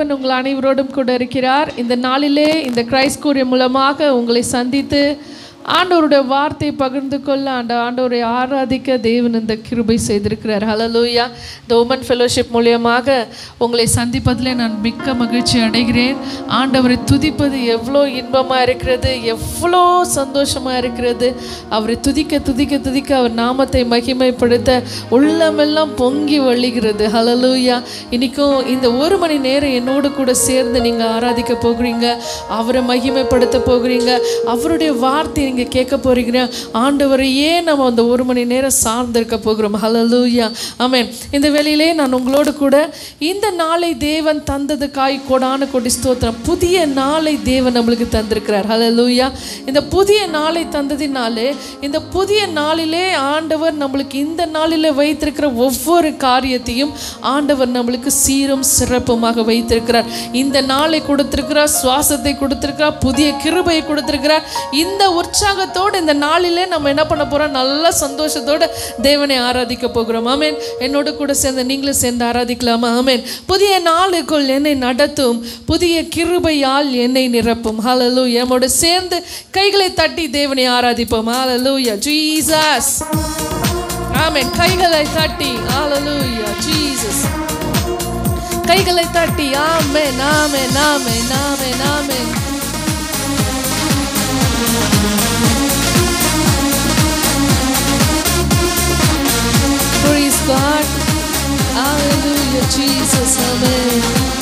தேவன் உங்கள் அனைவரோடும் கூட இருக்கிறார் இந்த நாளிலே இந்த கிரைஸ்ட் கூறிய மூலமாக உங்களை சந்தித்து ஆண்டவருடைய வார்த்தையை பகிர்ந்து கொள்ள ஆண்ட ஆண்டவரை ஆராதிக்க தேவன் இந்த கிருபை செய்திருக்கிறார் ஹலலூயா இந்த உமன் ஃபெலோஷிப் மூலியமாக உங்களை சந்திப்பதில் நான் மிக்க மகிழ்ச்சி அடைகிறேன் ஆண்டவரை துதிப்பது எவ்வளோ இன்பமாக இருக்கிறது எவ்வளோ சந்தோஷமாக இருக்கிறது அவரை துதிக்க துதிக்க துதிக்க அவர் நாமத்தை மகிமைப்படுத்த உள்ளமெல்லாம் பொங்கி வழிகிறது ஹலலூயா இன்றைக்கும் இந்த ஒரு மணி நேரம் என்னோடு கூட சேர்ந்து நீங்கள் ஆராதிக்க போகிறீங்க அவரை மகிமைப்படுத்த போகிறீங்க அவருடைய வார்த்தை நீங்கள் கேட்க போகிறீங்க ஆண்டவரையே நம்ம அந்த ஒரு மணி நேரம் சார்ந்திருக்க போகிறோம் ஹலலூயா ஆமென் இந்த வேளையிலே நான் உங்களோடு கூட இந்த நாளை தேவன் தந்ததுக்காய் கொடான கொடி ஸ்தோத்திரம் புதிய நாளை தேவன் நம்மளுக்கு தந்திருக்கிறார் ஹலலூயா இந்த புதிய நாளை தந்ததினாலே இந்த புதிய நாளிலே ஆண்டவர் நம்மளுக்கு இந்த நாளிலே வைத்திருக்கிற ஒவ்வொரு காரியத்தையும் ஆண்டவர் நம்மளுக்கு சீரும் சிறப்புமாக வைத்திருக்கிறார் இந்த நாளை கொடுத்திருக்கிறார் சுவாசத்தை கொடுத்திருக்கிறார் புதிய கிருபையை கொடுத்திருக்கிறார் இந்த உற்சாகத்தோடு இந்த நாளிலே நம்ம என்ன பண்ண போறோம் நல்ல சந்தோஷத்தோடு தேவனை ஆராதிக்க போகிறோம் ஆமென் என்னோடு கூட சேர்ந்து நீங்களும் சேர்ந்து ஆராதிக்கலாமா ஆமென் புதிய நாளுக்குள் என்னை நடத்தும் புதிய கிருபையால் என்னை நிரப்பும் ஹalleluya நம்மோடு சேர்ந்து கைகளை தட்டி தேவனை ஆராதிப்போம் ஹalleluya ஜீசஸ் ஆமென் கைகளை தட்டி ஹalleluya ஜீசஸ் கைகளை தட்டி ஆமென் ஆமென் ஆமென் ஆமென் ஆமென் Praise God. Hallelujah, Jesus. Amen.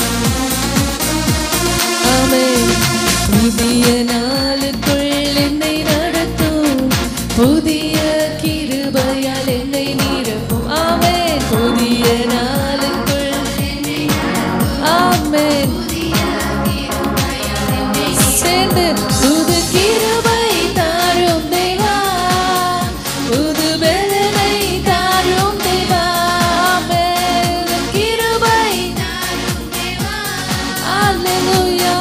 Amen. புதிய நாளுக்குள் என்னை நடத்தும் புதிய கிருபையால் என்னை நிரப்பும் ஆமென் புதிய நாளுக்குள் ஆமென் சேர்ந்து புது கிருபை தாரும் தேவா புது பலனை தாரும் தேவா ஆமென் கிருபை அல்லேலூயா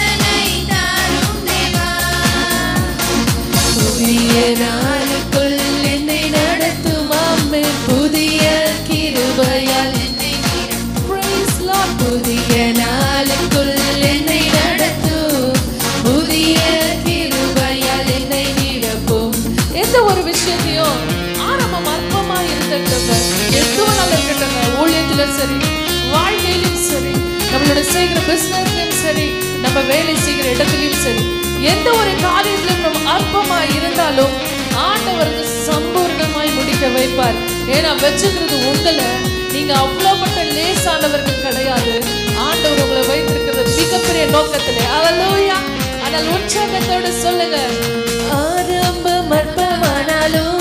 புதிய நாளுக்குள் என்னை நடத்தும் ஆமென் புதிய கிருபையால் Praise Lord. புதிய நாளுக்குள் என்னை நடத்தும் புதிய கிருபையால் என்னை நிரப்பும் எந்த ஒரு விஷயத்தையும் ஆரம்பம் அற்பமா இருக்கட்டும் எதுவனால இருக்கட்டும் ஊழியத்திலும் சரி வாழ்க்கையிலும் சரி நம்மளோட செய்கிற பிசினஸ்லயும் சரி நம்ம வேலை செய்கிற இடத்துலயும் சரி எந்த ஒரு காரியத்திலும் நம்ம அற்பமா இருந்தாலும் ஆண்டவருக்கு சம்பூர்ணமாய் முடிக்க வைப்பார் ஏன்னா வச்சுக்கிறது உங்களை நீங்க அவ்வளவுப்பட்ட லேசானவர்கள் கிடையாது ஆண்டவர் உங்களை வைத்திருக்கிறது மிகப்பெரிய நோக்கத்திலே அல்லேலூயா ஆனால் உற்சாகத்தோடு சொல்லுங்க ஆரம்பம் அற்பமானாலும்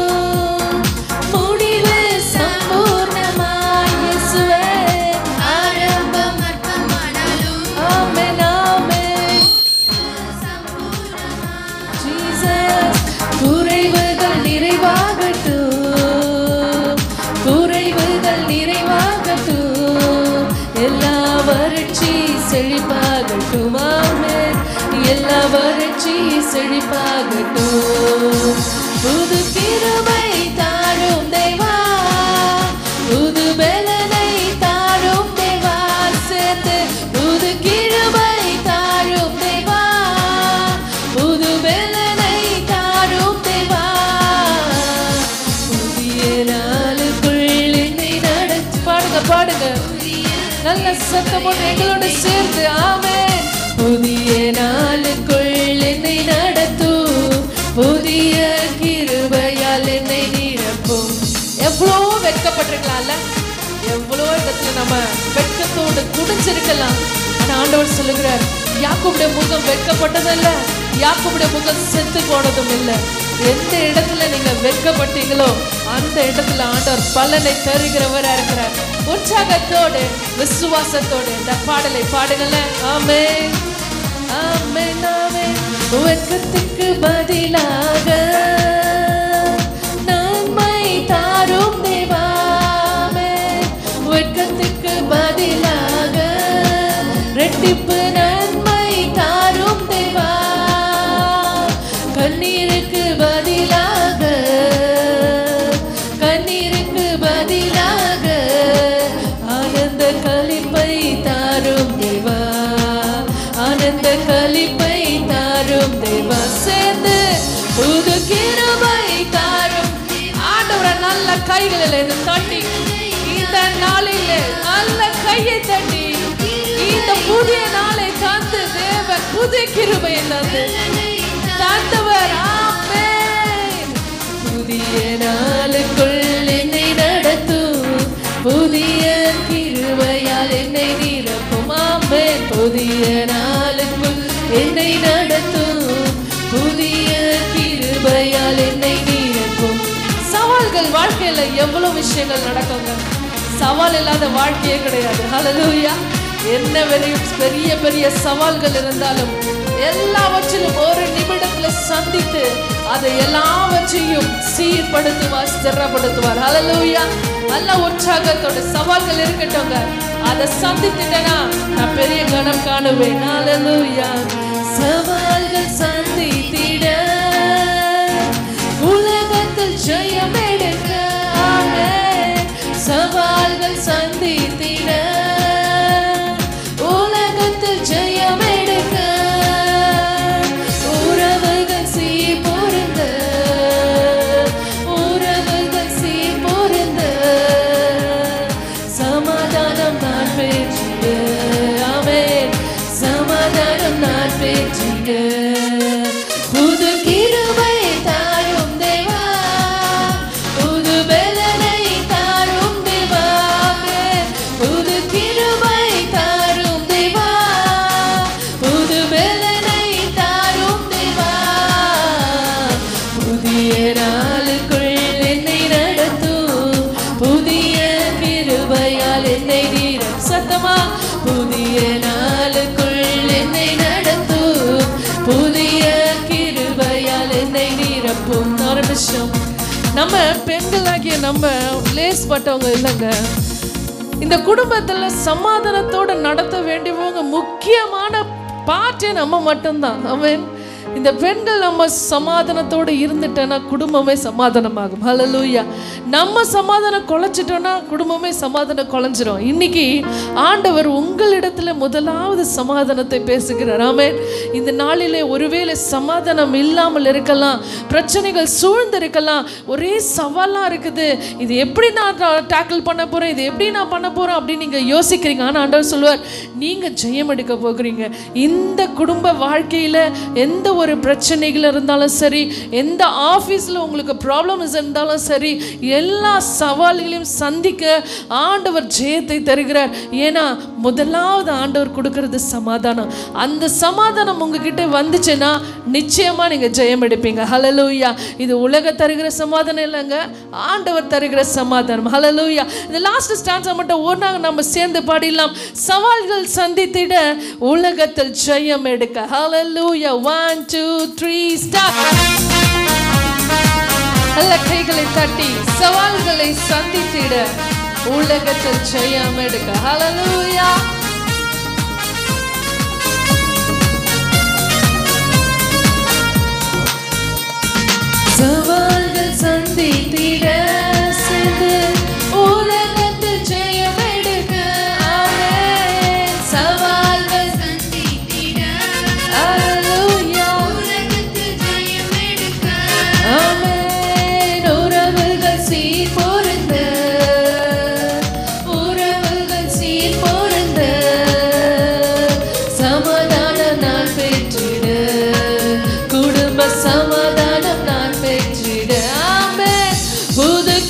முடிவு சம்பூர்ணமாய் இயேசுவே ஆரம்பம் ஆமென் ஆமென் Jesus குறைவுகள் நிறைவாகட்டும் குறைவுகள் நிறைவாகட்டும் எல்லா வறட்சி செழிப்பாகட்டும் ஆமென் எல்லா வறட்சி செழிப்பாகட்டும் புது கிருபை தாரும் தேவா புது பலனை தாரும் தேவா சேர்த்து புது கிருபை தாரும் தேவா புது பலனை தாரும் தேவா புதிய நாளுக்குள் என்னை நடத்தி பாடுங்க பாடுங்க நல்ல சத்தமோடு எங்களோட சேர்ந்து ஆமே புதிய நாளுக்குள் என்னை நடத்தும் புதிய கிருபையால் என்னை நிரப்பும் எவ்வளோ வெட்கப்பட்டிருக்கலாம்ல எவ்வளோ இடத்துல நம்ம வெட்கத்தோடு குடிஞ்சிருக்கலாம் ஆனா ஆண்டவர் சொல்லுகிறார் யாக்கோபுடைய முகம் வெட்கப்பட்டதில்ல யாக்கோபுடைய முகம் செத்து போனதும் இல்லை எந்த இடத்துல நீங்க வெட்கப்பட்டீங்களோ அந்த இடத்துல ஆண்டவர் பலனை தருகிறவரா இருக்கிறார் உற்சாகத்தோடு விசுவாசத்தோடு இந்த பாடலை பாடுங்களேன் ஆமே ஆமே ஆமே வெட்கத்துக்கு பதிலாக நன்மை தாரும் தேவாமே வெட்கத்துக்கு பதிலாக ரெட்டிப்பு நன்மை தாரும் தேவா கண்ணீருக்கு பதிலாக கண்ணீருக்கு பதிலாக ஆனந்த களிப்பை தாரும் தேவா கைகளில் இதை தட்டி இந்த நாளிலே நல்ல கையை தட்டி இந்த புதிய நாளை தந்து தேவன் புதிய கிருபையை தந்து தந்தவர் ஆமென் புதிய நாளுக்குள் என்னை நடத்தும் புதிய கிருபையால் என்னை நிரப்பும் ஆமென் புதிய நாளுக்குள் என்னை நடத்தும் புதிய கிருபையால் என்னை நிரப்பும் சவால்கள் வாழ்க்கையில எவ்வளவு விஷயங்கள் நடக்குங்க சவால் இல்லாத வாழ்க்கையே கிடையாது ஹalleluya என்ன பெரிய பெரிய பெரிய சவால்கள் இருந்தாலும் எல்லாவற்றிலும் ஒரு நிமிடத்துல சந்தித்து அதை எல்லாவற்றையும் சீர்படுத்துவார் ஸ்திரப்படுத்துவார் ஹalleluya நல்ல உற்சாகத்தோட சவால்கள் இருக்கட்டும்ங்க அதை சந்தித்துட்டேனா நான் பெரிய கணம் காணுவேன் ஹalleluya சவால்கள் சந்தித்திட உலகத்தில் ஜெயம் எடுக்க ஆமென். சவால்கள் சந்தித்திட உலகத்தில் ஜெயம் எடுக்க உறவுகள் சீர் பொருந்த உறவுகள் சீர் பொருந்த சமாதானம் நான் பெற்றிட ஆமென் சமாதானம் நான் பெற்றிட புது கிருபை தாரும் தேவா புது பலனை தாரும் தேவா புது கிருபை தாரும் தேவா புது பலனை தாரும் தேவா புதிய நாளுக்குள் என்னை நடத்தும் புதிய கிருபையால் என்னை நீர சத்தமா புதிய நாளுக்குள் என்னை நடத்தும் புதிய கிருபையால் என்னை நிரப்பும் ஒரு நிமிஷம் நம்ம பெண்களாகிய நம்ம லேஸ்பட்டவங்க இல்லைங்க இந்த குடும்பத்துல சமாதானத்தோட நடத்த வேண்டியவங்க முக்கியமான பாட்டே நம்ம மட்டும்தான் அவன் இந்த பெண்கள் நம்ம சமாதானத்தோட இருந்துட்டோன்னா குடும்பமே சமாதானமாகும் ஹalleluya நம்ம சமாதானம் குலைச்சிட்டோன்னா குடும்பமே சமாதானம் குலைஞ்சிரும் இன்னைக்கு ஆண்டவர் உங்களிடத்துல முதலாவது சமாதானத்தை பேசுகிறார் ஆமென் இந்த நாளிலே ஒருவேளை சமாதானம் இல்லாமல் இருக்கலாம் பிரச்சனைகள் சூழ்ந்து இருக்கலாம் ஒரே சவாலாக இருக்குது இது எப்படி நான் டேக்கிள் பண்ண போகிறேன் இது எப்படி நான் பண்ண போகிறேன் அப்படின்னு நீங்கள் யோசிக்கிறீங்க ஆனால் ஆண்டவர் சொல்லுவார் நீங்கள் ஜெயம் எடுக்க போகிறீங்க இந்த குடும்ப வாழ்க்கையில் எந்த ஒரு பிரச்சனைகள் இருந்தாலும் சரி எந்த ஆஃபீஸில் உங்களுக்கு ப்ராப்ளம்ஸ் இருந்தாலும் சரி எல்லா சவால்களையும் சந்திக்க ஆண்டவர் ஜெயத்தை தருகிறார் ஏன்னா முதலாவது ஆண்டவர் கொடுக்கறது சமாதானம் அந்த சமாதானம் உங்ககிட்ட வந்துச்சுன்னா நிச்சயமா நீங்க ஜெயம் எடுப்பீங்க ஹalleluya இது உலக தருகிற சமாதானம் இல்லைங்க ஆண்டவர் தருகிற சமாதானம் ஹalleluya இந்த லாஸ்ட் ஸ்டான்ஸை மட்டும் ஒரு நாள் நம்ம சேர்ந்து பாடிடலாம் சவால்கள் சந்தித்திட உலகத்தில் ஜெயம் எடுக்க ஹalleluya ஒன் டூ த்ரீ ஸ்டார்ட் நல்ல கைகளை தட்டி சவால்களை சந்தித்திட உலகத்தில் ஜெயம் எடுக்க ஹalleluya சவால்கள் சந்தித்திட சென்று உலகத்தில் ஜெயம் எடுக்க ஆமென். சவால்கள் ஹalleluya ஆமென். உறவுகள் சீர் பொருந்த உறவுகள் சீர் பொருந்த சமாதானம் நான் பெற்றிட குடும்ப சமாதானம் நான் பெற்றிட ஆமென். புது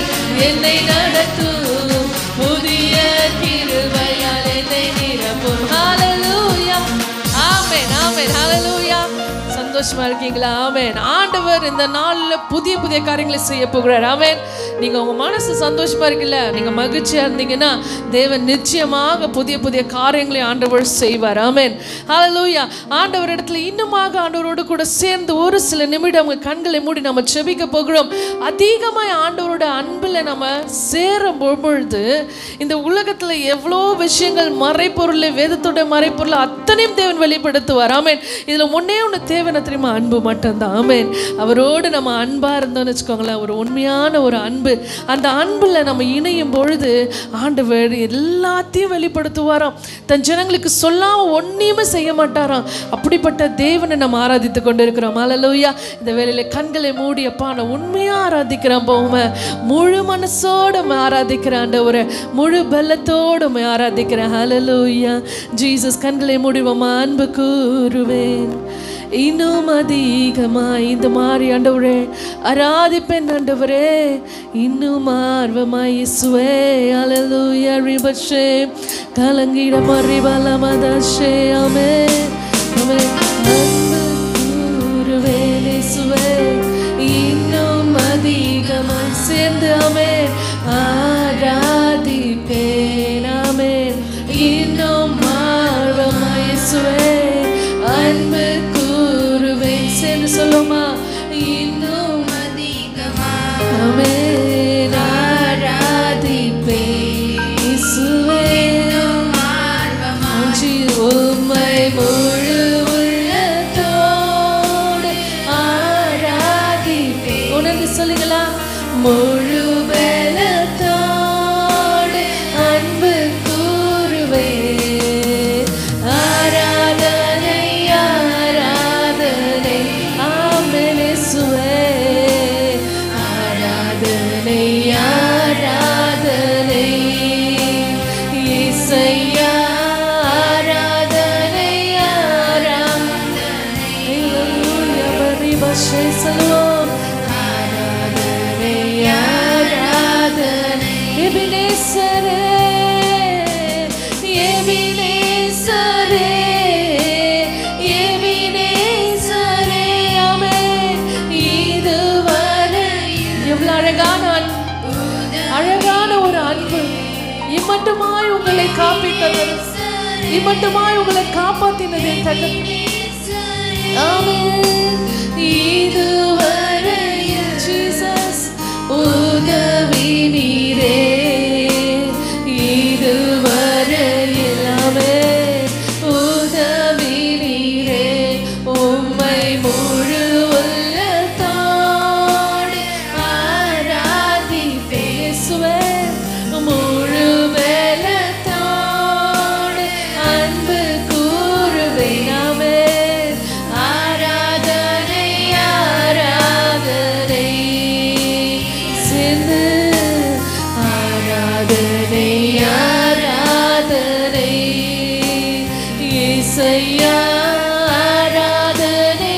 என்னை நடத்தும் புதிய கிருபையால் என்னை நிரப்பும் ஹalleluya ஆமென் ஆமென் ஹalleluya சந்தோஷமா இருக்கீங்களா ஆமென் ஆண்டவர் இந்த நாள்ல புதிய புதிய காரியங்களை செய்ய போகிறார் ஆமென் நீங்க உங்க மனசு சந்தோஷமா இருக்குல்ல நீங்க மகிழ்ச்சியா இருந்தீங்கன்னா தேவன் நிச்சயமாக புதிய புதிய காரியங்களை ஆண்டவர் செய்வார் ஆமென் ஹalleluya ஆண்டவர் இடத்துல இன்னுமாக ஆண்டவரோடு கூட சேர்ந்து ஒரு சில நிமிடம் உங்க கண்களை மூடி நம்ம செபிக்க போகிறோம் அதிகமாய் ஆண்டவரோட அன்பில் நம்ம சேரும் பொழுது இந்த உலகத்துல எவ்வளோ விஷயங்கள் மறைப்பொருள் வேதத்தோட மறைப்பொருள் அத்தனையும் தேவன் வெளிப்படுத்துவார் ஆமென் இதுல ஒன்னே ஒன்று தேவனை தெரியுமா அன்பு மட்டும்தான் ஆமென் அவரோடு நம்ம அன்பா இருந்தோம்னு வச்சுக்கோங்களேன் ஒரு உண்மையான ஒரு அன்பு அந்த அன்புல நம்ம இணையும் பொழுது ஆண்டவர் எல்லாத்தையும் வெளிப்படுத்துவாராம் தன் ஜனங்களுக்கு சொல்லாம ஒன்றையுமே செய்ய மாட்டாராம் அப்படிப்பட்ட தேவனை நம்ம ஆராதித்து கொண்டு இருக்கிறோம் அலலூயா இந்த வேலையில கண்களை மூடி அப்பா நான் உண்மையா ஆராதிக்கிறேன் போம முழு மனசோட உம்மை ஆராதிக்கிறேன் ஆண்டவரை முழு பலத்தோடு உம்மை ஆராதிக்கிறேன் ஹalleluya ஜீசஸ் கண்களை மூடிவமா அன்பு கூறுவேன் இன்னும் அதிகமாய் இந்த மாதிரி ஆண்டவரே ஆராதிப்பேன் ஆண்டவரே இன்னும் ஆர்வமாய் இயேசுவே ஹalleluya ரிபஷே கலங்கிட மறிவலமதஷே ஆமே ஆமே அன்பு கூறுவேன் இயேசுவே இன்னும் அதிகமாய் சேர்ந்து ஆமே ஆராதிப்பேன் ஆமே இன்னும் ஆர்வமாய் இயேசுவே அன்பு கூறுவேன் சேர்ந்து சொல்லுமா இன்னும் ஆமே ஆராதிப்பேன் இயேசுவே ஆஞ்சி உம்மை முழு உள்ளத்தோடு ஆராதிப்பேன் உணர்ந்து சொல்லுங்களா முழு பலத்தோடு அன்பு கூறுவேன் ஆராதனை ஆராதனை ஆமென் இயேசுவே ஆராதனை ஆராதனை இசையா ஆராதனை ஆராதனை Hallelujah, Bariba Shalom. ஆராதனை ஆராதனை எபினேசரே எபினேசரே எபினேசரே ஆமென் இதுவரை எவ்வளவு அழகான அன்பு அழகான ஒரு அன்பு இம்மட்டுமாய் உங்களை காப்பித்தது இம்மட்டுமாய் உங்களை காப்பாத்தினது என் தகப்பனே. ஆமென். இதுவரையில் Jesus உதவி நீரே இதுவரையில் ஆமென். உதவி நீரே உம்மை முழு உள்ளத்தோடு ஆராதிப்பேன் இயேசுவே. முழு பலத்தோடு அன்பு கூறுவேன் ஆமென். ஆராதனை ஆராதனை சேர்ந்து ஆராதனை ஆராதனை இசையா ஆராதனை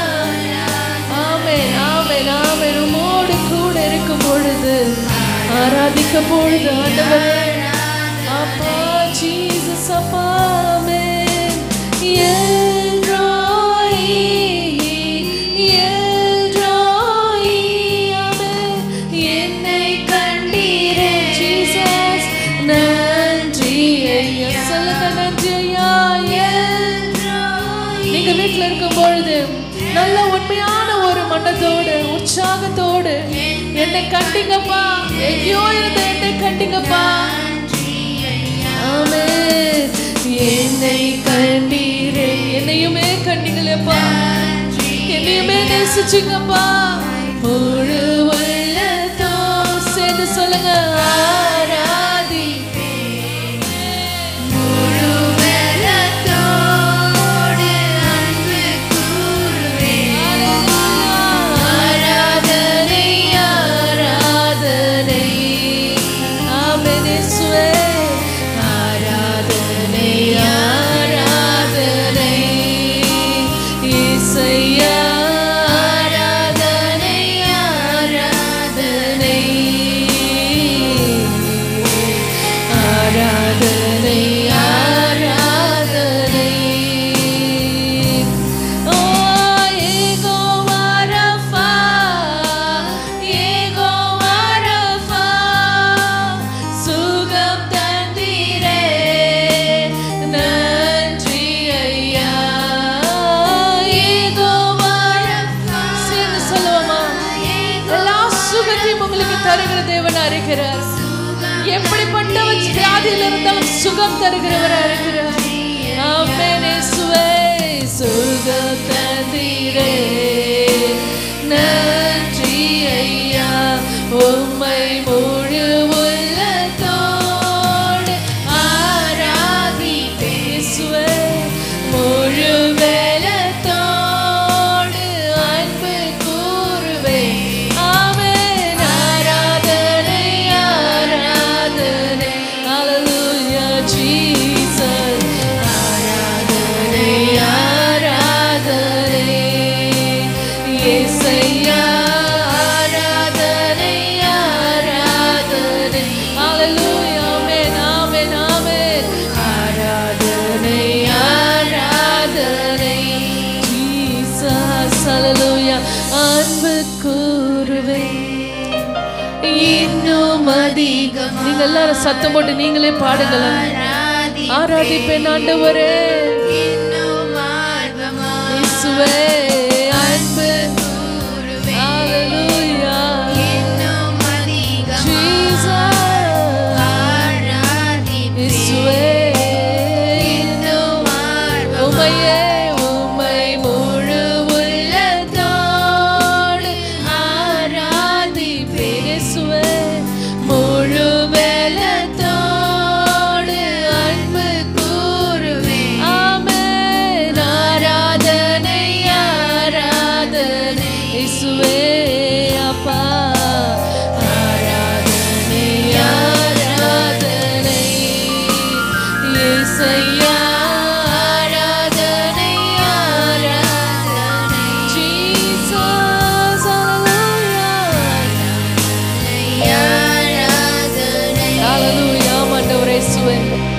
ஆமென் ஆமென் ஆமென் உம்மோடு கூட இருக்கும் பொழுது ஆராதிக்கும் பொழுது ஆண்டவரே அப்பா ஜீசஸ் அப்பா ஆமென் எல் ரோயி எல் ரோயி ஆமென் என்னை கண்டீரே ஜீசஸ் நன்றி ஐயா சொல்லுங்க நன்றி ஐயா எல் ரோயி நீங்க வீட்ல இருக்கும் பொழுது நல்ல உண்மையான ஒரு மனதோடு உற்சாகத்தோடு என்னை கண்டிங்கப்பா எங்கேயோ இருந்த என்னை கண்டிங்கப்பா ஆமென் என்னை கண்டீரே என்னையுமே கண்டீங்களேப்பா என்னையுமே நேசிச்சிங்கப்பா முழு உள்ளத்தோ சேர்ந்து சொல்லுங்க ஆராதி முழு பலத்தோடு அன்பு கூறுவேன். ஆராதனை, ஆராதனை. ஆமென் இயேசுவே. ஆராதனை, ஆராதனை. இசையா, ஆராதனை, ஆராதனை. இருக்கிறார் எப்படிப்பட்ட வியாதியில் இருந்தாலும் சுகம் தருகிறவரா இருக்கிறார் ஆமென் இயேசுவே சுகம் தந்தீரே நன்றி ஐயா உம்மை முழு உள்ளத்தோடு ஆராதிப்பேன் இயேசுவே முழு வேலத்தோடு அன்பு கூறுவேன் ஆமென் ஆராதனை ஆராதனை Hallelujah Jesus ஆராதனை ஆராதனை இயேசையா ஆராதனை ஆராதனை Hallelujah ஆமென் ஆமென் ஆமென் ஆராதனை ஆராதனை Jesus Hallelujah அன்பு கூறுவேன் இன்னும் அதிகம் நீங்க எல்லாரும் சத்தம் போட்டு நீங்களே பாடுங்களேன் ஆராதிப்பேன் ஆண்டவரே இயேசுவே அன்பு Hallelujah. Jesus. இயேசுவே இன்னும் உமையே உமை முழு உள்ளத்தோடு ஆராதிப்பேன் இயேசுவே முழு வேலத்தோடு அன்பு கூறுவேன் ஆமென் ஆராதனை ஆராதனை இயேசுவே அப்பா ஆராதனை ஆராதனை இயேசையா ஆராதனை ஆராதனை ஜீசஸ் ஹalleluya ஆண்டவரே இயேசுவே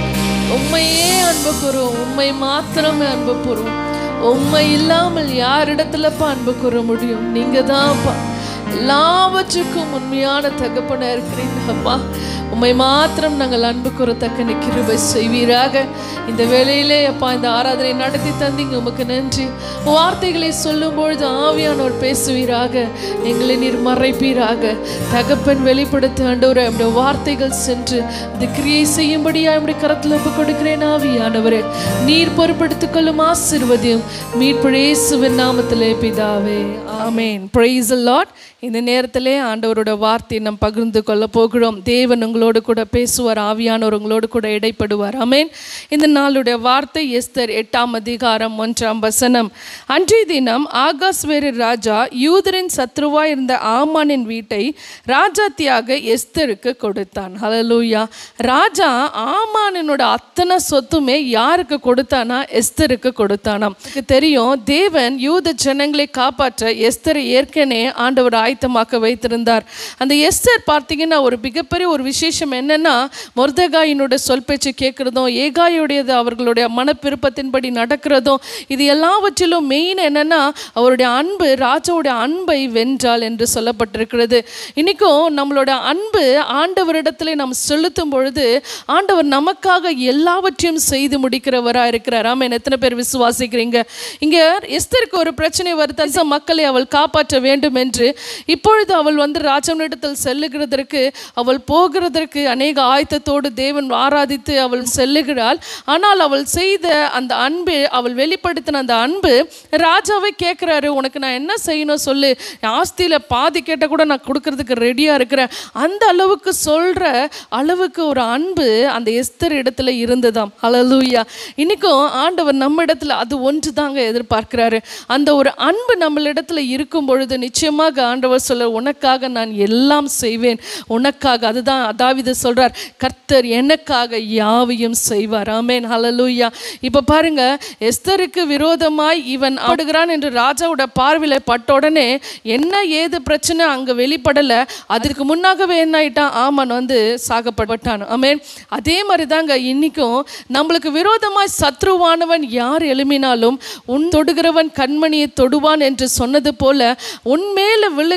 உம்மையே அன்பு கூறும் உம்மை மாத்திரமே அன்பு கூறும் உம்மை இல்லாமல் யாரிடத்துலப்பா அன்பு கூற முடியும் நீங்க தான்ப்பா எல்லாவற்றுக்கும் உண்மையான தகப்பனா இருக்கிறீங்க அப்பா உம்மை மாத்திரம் நாங்கள் அன்பு கூறத்தக்க கிருபை செய்வீராக இந்த வேளையிலே அப்பா இந்த ஆராதனை நடத்தி தந்தீங்க உமக்கு நன்றி வார்த்தைகளை சொல்லும் பொழுது ஆவியானவர் பேசுவீராக எங்களை நீர் மறைப்பீராக தகப்பன் வெளிப்படுத்த ஆண்டவரே அப்படி வார்த்தைகள் சென்று இந்த கிரியை செய்யும்படியா இப்படி கரத்தில் ஒப்பு கொடுக்கிறேன் ஆவியானவரே நீர் பொறுப்படுத்திக் கொள்ளும் ஆசிர்வதியும் மீட்புழேசுவின் நாமத்திலே பிதாவே ஆமென் பிரைஸ் லார்ட் இந்த நேரத்திலே ஆண்டவரோட வார்த்தையை நாம் பகிர்ந்து கொள்ள போகிறோம் தேவன் உங்களோடு கூட பேசுவார் ஆவியானவர் உங்களோடு கூட இடைப்படுவார் ஆமென் இந்த நாளுடைய வார்த்தை எஸ்தர் எட்டாம் அதிகாரம் ஒன்றாம் வசனம் அன்றைய தினம் ஆகாஸ்வேரு ராஜா யூதரின் சத்ருவா இருந்த ஆமானின் வீட்டை ராஜாத்தியாக எஸ்தருக்கு கொடுத்தான் ஹalleluya ராஜா ஆமானினோட அத்தனை சொத்துமே யாருக்கு கொடுத்தானா எஸ்தருக்கு கொடுத்தானாம் எனக்கு தெரியும் தேவன் யூத ஜனங்களை காப்பாற்ற எஸ்தரை ஏற்கனவே ஆண்டவர் ஆயத்தமாக்க வைத்திருந்தார் அந்த எஸ்தர் பார்த்தீங்கன்னா ஒரு மிகப்பெரிய ஒரு விசேஷம் என்னன்னா மொர்தகாயினோட சொல் பேச்சு கேட்குறதும் ஏகாயுடையது அவர்களுடைய மனப்பிருப்பத்தின்படி நடக்கிறதும் இது எல்லாவற்றிலும் மெயின் என்னன்னா அவருடைய அன்பு ராஜாவுடைய அன்பை வென்றாள் என்று சொல்லப்பட்டிருக்கிறது இன்னைக்கும் நம்மளோட அன்பு ஆண்டவரிடத்துல நாம் செலுத்தும் பொழுது ஆண்டவர் நமக்காக எல்லாவற்றையும் செய்து முடிக்கிறவரா இருக்கிறார் ஆமென் எத்தனை பேர் விசுவாசிக்கிறீங்க இங்க எஸ்தருக்கு ஒரு பிரச்சனை வருது அந்த மக்களை அவள் காப்பாற்ற வேண்டும் என்று இப்பொழுது அவள் வந்து ராஜவனிடத்தில் செல்லுகிறதற்கு அவள் போகிறதற்கு அநேக ஆயத்தத்தோடு தேவன் ஆராதித்து அவள் செல்லுகிறாள் ஆனால் அவள் செய்த அந்த அன்பு அவள் வெளிப்படுத்தின அந்த அன்பு ராஜாவே கேட்குறாரு உனக்கு நான் என்ன செய்யணும் சொல்லு என் ஆஸ்தியில பாதி கேட்ட கூட நான் கொடுக்கறதுக்கு ரெடியா இருக்கிறேன் அந்த அளவுக்கு சொல்ற அளவுக்கு ஒரு அன்பு அந்த எஸ்தர் இடத்துல இருந்ததாம் ஹalleluya இன்னைக்கும் ஆண்டவர் நம்ம இடத்துல அது ஒன்று தாங்க எதிர்பார்க்கிறாரு அந்த ஒரு அன்பு நம்மளிடத்துல இருக்கும் பொழுது நிச்சயமாக ஆண்டவர் சொல்ல உனக்காக நான் எல்லாம் செய்வேன் உனக்காக அதுதான் அதாவிது சொல்றார் கர்த்தர் எனக்காக யாவையும் செய்வார் ஆமென் ஹalleluya இப்போ பாருங்க எஸ்தருக்கு விரோதமாய் இவன் ஆடுகிறான் என்று ராஜாவோட பார்வையில பட்ட உடனே என்ன ஏது பிரச்சனை அங்க வெளிப்படல அதற்கு முன்னாகவே என்ன ஆயிட்டான் ஆமன் வந்து சாகப்பட்டான் ஆமென் அதே மாதிரி தாங்க இன்னைக்கும் நம்மளுக்கு விரோதமாய் சத்ருவானவன் யார் எழுமினாலும் உன் தொடுகிறவன் கண்மணியை தொடுவான் என்று சொன்னது போல உன் மேல விழுகிற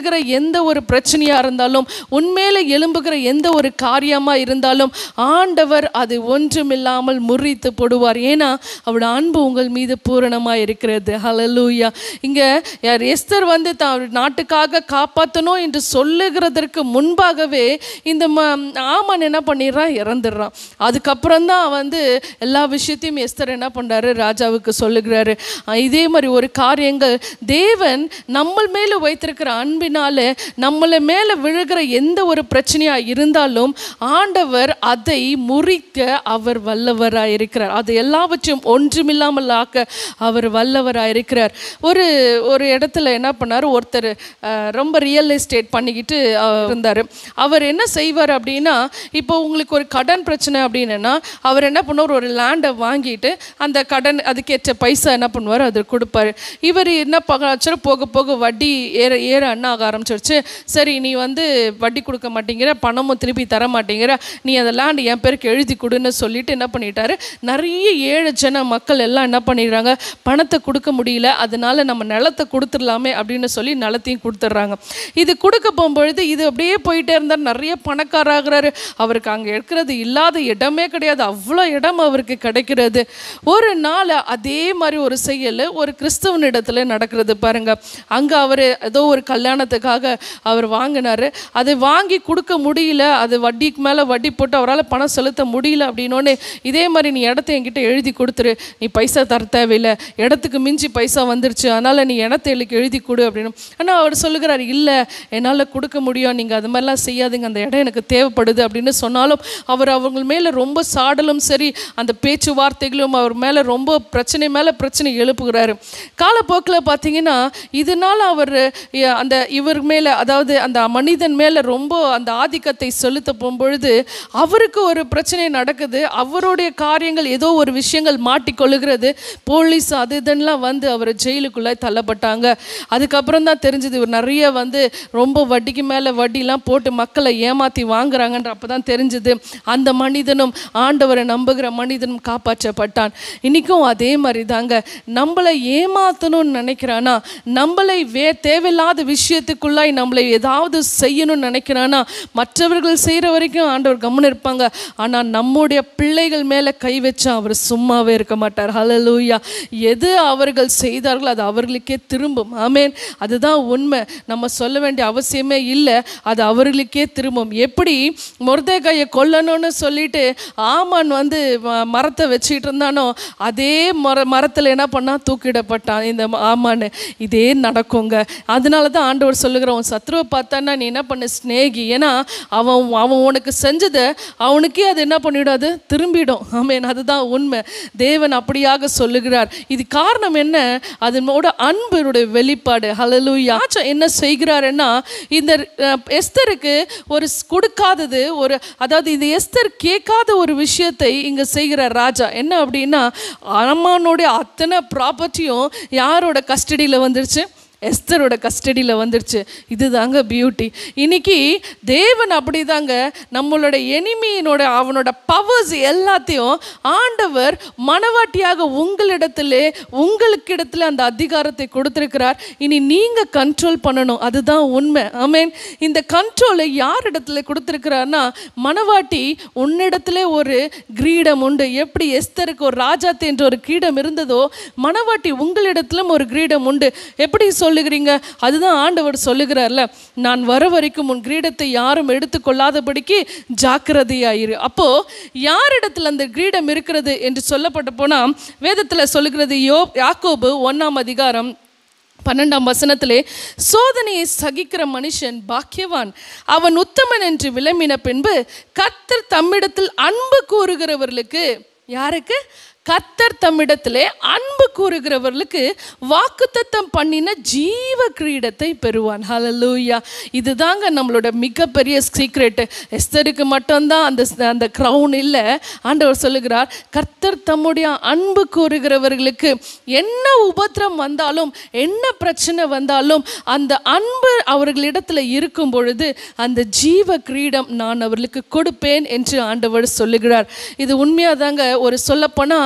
வருகிற எந்த ஒரு பிரச்சனையாக இருந்தாலும் உண்மையில எழும்புகிற எந்த ஒரு காரியமாக இருந்தாலும் ஆண்டவர் அது ஒன்றுமில்லாமல் முறித்து போடுவார் ஏன்னா அவரோட அன்பு உங்கள் மீது பூரணமாக இருக்கிறது ஹalleluya இங்கே யார் எஸ்தர் வந்து தான் நாட்டுக்காக காப்பாற்றணும் என்று சொல்லுகிறதற்கு முன்பாகவே இந்த ம ஆமான் என்ன பண்ணிடுறான் இறந்துடுறான் அதுக்கப்புறம் தான் வந்து எல்லா விஷயத்தையும் எஸ்தர் என்ன பண்ணுறாரு ராஜாவுக்கு சொல்லுகிறாரு அஹ் இதே மாதிரி ஒரு காரியங்கள் தேவன் நம்ம மேலே வைத்திருக்கிற அன்பினால நம்மளை மேலே விழுகிற எந்த ஒரு பிரச்சனையாக இருந்தாலும் ஆண்டவர் அதை முறிக்க அவர் வல்லவராக இருக்கிறார் அது எல்லாவற்றையும் ஒன்றுமில்லாமல் ஆக்க அவர் வல்லவராக இருக்கிறார் ஒரு ஒரு இடத்துல என்ன பண்ணார் ஒருத்தர் அஹ், ரொம்ப ரியல் எஸ்டேட் பண்ணிக்கிட்டு அஹ், இருந்தார் அவர் என்ன செய்வார் அப்படின்னா இப்போ உங்களுக்கு ஒரு கடன் பிரச்சனை அப்படின்னா அவர் என்ன பண்ணுவார் ஒரு லேண்டை வாங்கிட்டு அந்த கடன் அதுக்கேற்ற பைசா என்ன பண்ணுவார் அது கொடுப்பாரு இவர் என்ன பகாச்சும் போக போக வட்டி ஏற ஏற அண்ணா ஆக ஆரம்பிச்சிருச்சு சரி நீ வந்து வட்டி கொடுக்க மாட்டேங்கிற பணமும் திருப்பி தர மாட்டேங்கிற நீ அந்த லேண்ட் என் பேருக்கு எழுதி கொடுன்னு சொல்லிட்டு என்ன பண்ணிட்டாரு நிறைய ஏழை ஜன மக்கள் எல்லாம் என்ன பண்ணிடுறாங்க பணத்தை கொடுக்க முடியல அதனால நம்ம நிலத்தை கொடுத்துடலாமே அப்படின்னு சொல்லி நிலத்தையும் கொடுத்துட்றாங்க இது கொடுக்க போகும்பொழுது இது அப்படியே போயிட்டே இருந்தார் நிறைய பணக்காராகிறாரு அவருக்கு அங்கே இருக்கிறது இல்லாத இடமே கிடையாது அவ்வளோ இடம் அவருக்கு கிடைக்கிறது ஒரு நாள் அதே மாதிரி ஒரு செயல் ஒரு கிறிஸ்தவனிடத்துல நடக்கிறது பாருங்க அங்கே அவர் ஏதோ ஒரு கல்யாணத்துக்காக அவர் வாங்கினாரு அதை வாங்கி கொடுக்க முடியல அது வட்டிக்கு மேலே வட்டி போட்டு அவரால் பணம் செலுத்த முடியல அப்படின்னோடனே இதே மாதிரி நீ இடத்த என்கிட்ட எழுதி கொடுத்துரு நீ பைசா தர தேவையில்லை இடத்துக்கு மிஞ்சி பைசா வந்துருச்சு அதனால் நீ இடத்த எனக்கு எழுதி கொடு அப்படின்னு ஆனால் அவர் சொல்லுகிறார் இல்லை என்னால் கொடுக்க முடியும் நீங்கள் அது மாதிரிலாம் செய்யாதீங்க அந்த இடம் எனக்கு தேவைப்படுது அப்படின்னு சொன்னாலும் அவர் அவங்க மேலே ரொம்ப சாடலும் சரி அந்த பேச்சுவார்த்தைகளும் அவர் மேலே ரொம்ப பிரச்சனை மேலே பிரச்சனை எழுப்புகிறாரு காலப்போக்கில் பார்த்தீங்கன்னா இதனால் அவர் அஹ், அந்த இவர் மேலே அதாவது அந்த மனிதன் மேலே ரொம்ப அந்த ஆதிக்கத்தை செலுத்த போகும்பொழுது அவருக்கு ஒரு பிரச்சனை நடக்குது அவருடைய காரியங்கள் ஏதோ ஒரு விஷயங்கள் மாட்டிக்கொள்ளுகிறது போலீஸ் அது இதெல்லாம் வந்து அவர் ஜெயிலுக்குள்ளே தள்ளப்பட்டாங்க அதுக்கப்புறம் தான் தெரிஞ்சது இவர் நிறைய வந்து ரொம்ப வட்டிக்கு மேலே வட்டிலாம் போட்டு மக்களை ஏமாற்றி வாங்குறாங்கன்ற அப்போ தான் தெரிஞ்சது அந்த மனிதனும் ஆண்டவரை நம்புகிற மனிதனும் காப்பாற்றப்பட்டான் இன்றைக்கும் அதே மாதிரி தாங்க நம்மளை ஏமாற்றணும்னு நினைக்கிறானா நம்மளை வே தேவையில்லாத விஷயத்துக்குள்ளாய் நம்மளை ஏதாவது செய்யணும்னு நினைக்கிறானா மற்றவர்கள் செய்கிற வரைக்கும் ஆண்டவர் கம்முன்னு இருப்பாங்க ஆனால் நம்முடைய பிள்ளைகள் மேலே கை வச்சா அவர் சும்மாவே இருக்க மாட்டார் ஹalleluya எது அவர்கள் செய்தார்களோ அது அவர்களுக்கே திரும்பும் ஆமென் அதுதான் உண்மை நம்ம சொல்ல வேண்டிய அவசியமே இல்லை அது அவர்களுக்கே திரும்பும் எப்படி மொர்தேகாயை கொல்லணும்னு சொல்லிட்டு ஆமான் வந்து ம- மரத்தை வச்சுட்டு இருந்தானோ அதே மர மரத்தில் என்ன பண்ணா தூக்கிடப்பட்டான் இந்த ம- ஆமான்னு இதே நடக்குங்க அதனால தான் ஆண்டவர் சொல்லுகிற உன் சத்ருவை பார்த்தான்னா நீ என்ன பண்ணு ஸ்நேகி ஏன்னா அவன் அவன் உனக்கு செஞ்சதை அவனுக்கே அது என்ன பண்ணிடாது திரும்பிடும் ஆமென் அதுதான் உண்மை தேவன் அப்படியாக சொல்லுகிறார் இது காரணம் என்ன அதனோட அன்பினுடைய வெளிப்பாடு ஹalleluya ஆச்சா என்ன செய்கிறாருன்னா இந்த அஹ், எஸ்தருக்கு ஒரு ஸ்- கொடுக்காதது ஒரு அதாவது இந்த எஸ்தர் கேட்காத ஒரு விஷயத்தை இங்க செய்கிறார் ராஜா என்ன அப்படின்னா அம்மானுடைய அத்தனை ப்ராப்பர்ட்டியும் யாரோட கஸ்டடியில் வந்துருச்சு எஸ்தரோட கஸ்டடியில் வந்துருச்சு இதுதாங்க பியூட்டி இன்னைக்கு தேவன் அப்படிதாங்க நம்மளோட எனிமியினோட அவனோட பவர்ஸ் எல்லாத்தையும் ஆண்டவர் மனவாட்டியாக உங்களிடத்திலே உங்களுக்கு இடத்துல அந்த அதிகாரத்தை கொடுத்திருக்கிறார் இனி நீங்க கண்ட்ரோல் பண்ணணும் அதுதான் உண்மை ஆமென் இந்த கண்ட்ரோலை யார் இடத்துல கொடுத்திருக்கிறார்னா மனவாட்டி உன்னிடத்துல ஒரு கிரீடம் உண்டு எப்படி எஸ்தருக்கு ஒரு ராஜாத்து என்ற ஒரு கிரீடம் இருந்ததோ மனவாட்டி உங்களிடத்திலும் ஒரு கிரீடம் உண்டு எப்படி சொல்லுகிறீங்க அதுதான் ஆண்டவர் சொல்லுகிறார்ல நான் வர வரைக்கும் உன் கிரீடத்தை யாரும் எடுத்துக்கொள்ளாதபடிக்கு ஜாக்கிரதையாயிரு அப்போ யாரிடத்துல அந்த கிரீடம் இருக்கிறது என்று சொல்லப்பட்ட போனா வேதத்துல சொல்லுகிறது யோ யாக்கோபு ஒன்னாம் அதிகாரம் பன்னெண்டாம் வசனத்திலே சோதனையை சகிக்கிற மனுஷன் பாக்கியவான் அவன் உத்தமன் என்று விளம்பின பின்பு கர்த்தர் தம்மிடத்தில் அன்பு கூறுகிறவர்களுக்கு யாருக்கு கர்த்தர் தம்மிடத்திலே அன்பு கூறுகிறவர்களுக்கு வாக்குத்தத்தம் பண்ணின ஜீவ கிரீடத்தை பெறுவான் ஹalleluya இதுதாங்க நம்மளோட மிகப்பெரிய சீக்ரெட் எஸ்தருக்கு மட்டும்தான் அந்த அந்த க்ரௌன் இல்லை ஆண்டவர் சொல்லுகிறார் கர்த்தர் தம்முடைய அன்பு கூறுகிறவர்களுக்கு என்ன உபத்திரம் வந்தாலும் என்ன பிரச்சனை வந்தாலும் அந்த அன்பு அவர்களிடத்துல இருக்கும் பொழுது அந்த ஜீவ கிரீடம் நான் அவர்களுக்கு கொடுப்பேன் என்று ஆண்டவர் சொல்லுகிறார் இது உண்மையாக தாங்க ஒரு சொல்லப்போனால்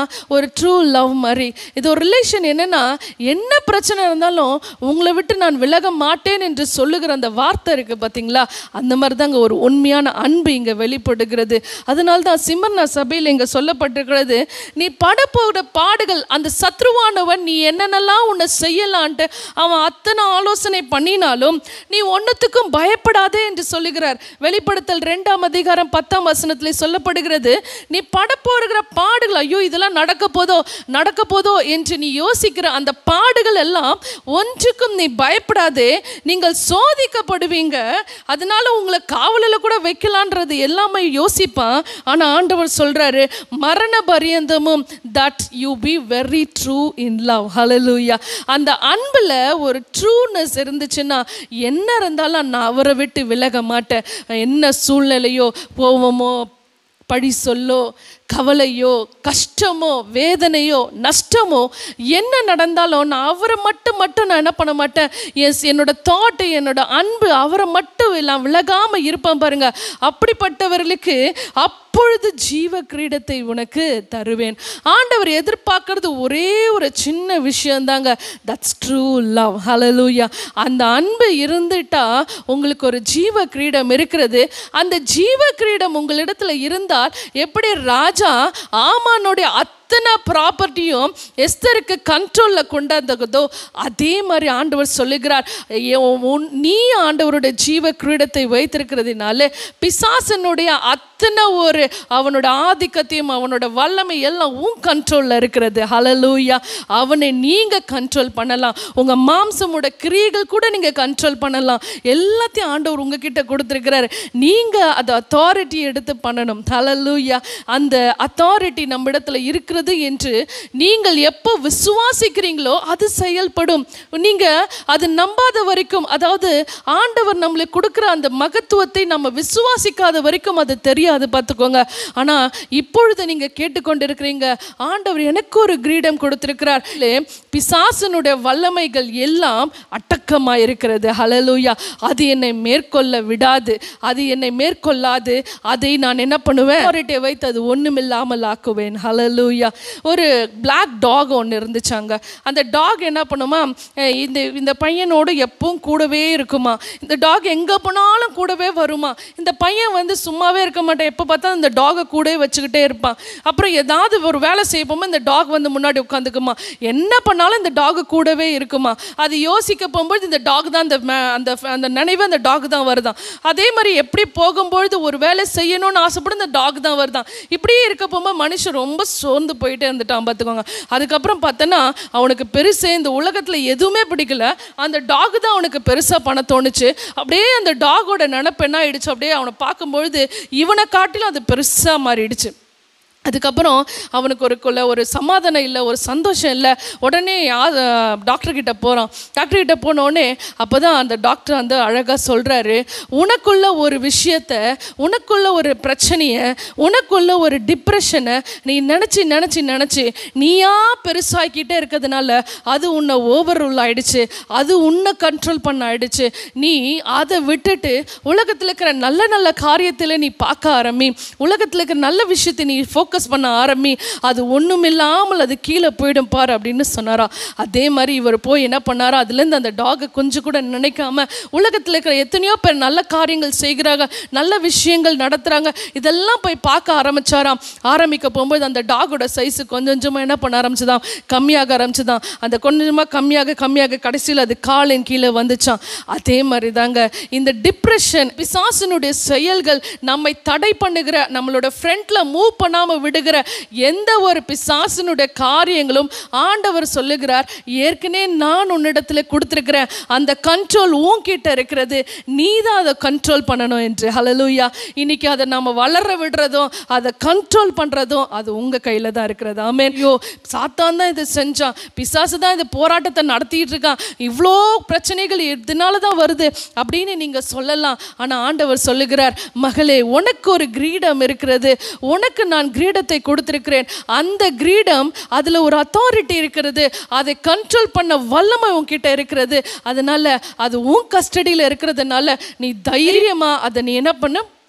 ஒரு ட்ரூ லவ் மாதிரி இது ஒரு ரிலேஷன் என்னன்னா என்ன பிரச்சனை இருந்தாலும் உங்களை விட்டு நான் விலக மாட்டேன் என்று சொல்லுகிற அந்த வார்த்தை இருக்கு பார்த்தீங்களா அந்த மாதிரி தாங்க ஒரு உண்மையான அன்பு இங்கே வெளிப்படுகிறது அதனால தான் சிம்மர்னா சபையில் இங்கே சொல்லப்பட்டிருக்கிறது நீ படப்போகிற பாடுகள் அந்த சத்ருவானவன் நீ என்னென்னலாம் உன்னை செய்யலான்ட்டு அவன் அத்தனை ஆலோசனை பண்ணினாலும் நீ ஒன்றுத்துக்கும் பயப்படாதே என்று சொல்லுகிறார் வெளிப்படுத்தல் ரெண்டாம் அதிகாரம் பத்தாம் வசனத்திலே சொல்லப்படுகிறது நீ படப்போடுகிற பாடுகள் ஐயோ இதெல்லாம் நடக்க போதோ நடக்க போதோ என்று நீ யோசிக்கிற அந்த பாடுகள் எல்லாம் ஒன்றுக்கும் நீ பயப்படாதே நீங்கள் சோதிக்கப்படுவீங்க அதனால உங்களை காவலில் கூட வைக்கலான்றது எல்லாமே யோசிப்பான் ஆனால் ஆண்டவர் சொல்றாரு மரண பரியந்தமும் that you be very true in love ஹalleluya அந்த அன்பில் ஒரு ட்ரூனஸ் இருந்துச்சுன்னா என்ன இருந்தாலும் நான் அவரை விட்டு விலக மாட்டேன் என்ன சூழ்நிலையோ போவோமோ பழி சொல்லோ கவலையோ கஷ்டமோ வேதனையோ நஷ்டமோ என்ன நடந்தாலும் நான் அவரை மட்டும் மட்டும் நான் என்ன பண்ண மாட்டேன் எஸ் என்னோட தாட்டு என்னோட அன்பு அவரை மட்டும் நான் விலகாம இருப்பேன் பாருங்க அப்படிப்பட்டவர்களுக்கு அப்பொழுது ஜீவ கிரீடத்தை உனக்கு தருவேன் ஆண்டவர் எதிர்பார்க்கறது ஒரே ஒரு சின்ன விஷயந்தாங்க தட்ஸ் ட்ரூ லவ் ஹalleluya அந்த அன்பு இருந்துட்டா உங்களுக்கு ஒரு ஜீவ கிரீடம் இருக்கிறது அந்த ஜீவ கிரீடம் உங்களிடத்துல இருந்தால் எப்படி ராஜா ஆமானுடைய அத்தனை ப்ராப்பர்ட்டியும் எஸ்தருக்கு கண்ட்ரோலில் கொண்டாந்ததோ அதே மாதிரி ஆண்டவர் சொல்லுகிறார் "ஏ- உன்- நீ ஆண்டவருடைய ஜீவ கிரீடத்தை வைத்திருக்கிறதுனால பிசாசனுடைய அத்தனை ஒரு அவனோட ஆதிக்கத்தையும் அவனோட வல்லமை எல்லாம் உன் கண்ட்ரோலில் இருக்கிறது ஹalleluya அவனை நீங்கள் கண்ட்ரோல் பண்ணலாம் உங்கள் மாம்சமோட கிரியைகள் கூட நீங்கள் கண்ட்ரோல் பண்ணலாம் எல்லாத்தையும் ஆண்டவர் உங்ககிட்ட கொடுத்துருக்கிறாரு நீங்கள் அதை அத்தாரிட்டி எடுத்து பண்ணணும் ஹalleluya அந்த அத்தாரிட்டி நம்ம இடத்துல இருக்கிறது என்று நீங்கள் எப்போ விசுவாசிக்கிறீங்களோ அது செயல்படும் நீங்கள் அது நம்பாத வரைக்கும் அதாவது ஆண்டவர் நம்மளுக்கு கொடுக்குற அந்த மகத்துவத்தை நம்ம விசுவாசிக்காத வரைக்கும் அது தெரியாது பார்த்துக்கோங்க ஆனால் இப்பொழுது நீங்கள் கேட்டுக்கொண்டிருக்கிறீங்க ஆண்டவர் எனக்கு ஒரு கிரீடம் கொடுத்திருக்கிறார் இல்லை, பிசாசனுடைய வல்லமைகள் எல்லாம் அடக்கமாக இருக்கிறது ஹalleluya அது என்னை மேற்கொள்ள விடாது அது என்னை மேற்கொள்ளாது அதை நான் என்ன பண்ணுவேன் authority வைத்து அது ஒண்ணுமில்லாமல் ஆக்குவேன் ஹalleluya ஒரு black டாக் ஒன்று இருந்துச்சாங்க அந்த டாக் என்ன பண்ணுமா அஹ் இந்த இந்த பையனோடு எப்பவும் கூடவே இருக்குமா இந்த டாக் எங்கே போனாலும் கூடவே வருமா இந்த பையன் வந்து சும்மாவே இருக்க மாட்டான் எப்போ பார்த்தா இந்த டாகை கூடவே வச்சுக்கிட்டே இருப்பான் அப்புறம் ஏதாவது ஒரு வேலை செய்யப்போமா இந்த டாக் வந்து முன்னாடி உட்காந்துக்குமா என்ன பண்ணாலும் இந்த டாக் கூடவே இருக்குமா அது யோசிக்க போகும்போது இந்த டாக் தான் அந்த ம- அந்த அந்த நினைவு அந்த டாக் தான் வருதான் அதே மாதிரி எப்படி போகும்பொழுது ஒரு வேலை செய்யணும்னு ஆசைப்படும் இந்த டாக் தான் வருதான் இப்படியே இருக்க போகும்போது மனுஷன் ரொம்ப சோர்ந்து போயிட்டே இருந்துட்டான் பார்த்துக்கோங்க அதுக்கப்புறம் பார்த்தோன்னா அவனுக்கு பெருசு இந்த உலகத்தில் எதுவுமே பிடிக்கல அந்த டாக் தான் அவனுக்கு பெருசாக பண்ண தோணுச்சு அப்படியே அந்த டாகோட நினப்பு என்ன ஆயிடுச்சு அப்படியே அவனை பார்க்கும்பொழுது இவனை காட்டிலும் அது பெருசாக மாறிடுச்சு அதுக்கப்புறம் அவனுக்கு ஒரு கொள்ள ஒரு சமாதானம் இல்லை ஒரு சந்தோஷம் இல்லை உடனே டாக்டர் கிட்ட போகிறான் டாக்டர் கிட்ட போனோடனே அப்போ தான் அந்த டாக்டர் வந்து அழகாக சொல்கிறாரு உனக்குள்ள ஒரு விஷயத்த உனக்குள்ள ஒரு பிரச்சனையை உனக்குள்ள ஒரு டிப்ரெஷனை நீ நினச்சி நினச்சி நினச்சி நீயா பெருசாக்கிட்டே இருக்கிறதுனால அது உன்னை ஓவர் ரூல் ஆயிடுச்சு அது உன்னை கண்ட்ரோல் பண்ண ஆயிடுச்சு நீ அதை விட்டுட்டு உலகத்தில் இருக்கிற நல்ல நல்ல காரியத்தில் நீ பார்க்க ஆரம்பி உலகத்தில் இருக்கிற நல்ல விஷயத்தை நீ ஃபோக்கஸ் பண்ண ஆரம்பி அது ஒன்றும் இல்லாமல் அது கீழே போயிடும் பாரு அப்படின்னு சொன்னாரா அதே மாதிரி இவர் போய் என்ன பண்ணாரா அதுலேருந்து அந்த டாகை கொஞ்சம் கூட நினைக்காம உலகத்தில் இருக்கிற எத்தனையோ பேர் நல்ல காரியங்கள் செய்கிறாங்க நல்ல விஷயங்கள் நடத்துகிறாங்க இதெல்லாம் போய் பார்க்க ஆரம்பிச்சாராம் ஆரம்பிக்க போகும்போது அந்த டாகோட சைஸு கொஞ்சம் கொஞ்சமாக என்ன பண்ண ஆரம்பிச்சுதான் கம்மியாக ஆரம்பிச்சுதான் அந்த கொஞ்சமாக கம்மியாக கம்மியாக கடைசியில் அது காலின் கீழே வந்துச்சான் அதே மாதிரி தாங்க இந்த டிப்ரெஷன் பிசாசனுடைய செயல்கள் நம்மை தடை பண்ணுகிற நம்மளோட ஃப்ரண்ட்ல மூவ் பண்ணாமல் விடுகிற எந்த ஒரு பிசாசனுடைய காரியங்களும் ஆண்டவர் சொல்லுகிறார் ஏற்கனவே நான் உன்னிடத்துல கொடுத்துருக்கிறேன் அந்த கண்ட்ரோல் உன்கிட்ட இருக்கிறது நீ தான் அதை கண்ட்ரோல் பண்ணணும் என்று ஹalleluya இன்னைக்கு அதை நம்ம வளர விடுறதும் அதை கண்ட்ரோல் பண்ணுறதும் அது உங்கள் கையில் தான் இருக்கிறது ஆமென் ஐயோ சாத்தான் தான் இதை செஞ்சான் பிசாசு தான் இந்த போராட்டத்தை நடத்திட்டு இருக்கான் இவ்வளோ பிரச்சனைகள் இதனால தான் வருது அப்படின்னு நீங்கள் சொல்லலாம் ஆனால் ஆண்டவர் சொல்லுகிறார் மகளே உனக்கு ஒரு கிரீடம் இருக்கிறது உனக்கு நான் கிரீடத்தை கொடுத்திருக்கிறேன் அந்த கிரீடம் அதில் ஒரு அத்தாரிட்டி இருக்கிறது அதை கண்ட்ரோல் பண்ண வல்லமை உன்கிட்ட இருக்கிறது அதனால அது உன் கஸ்டடியில் இருக்கிறதுனால நீ தைரியமா அதை நீ என்ன பண்ண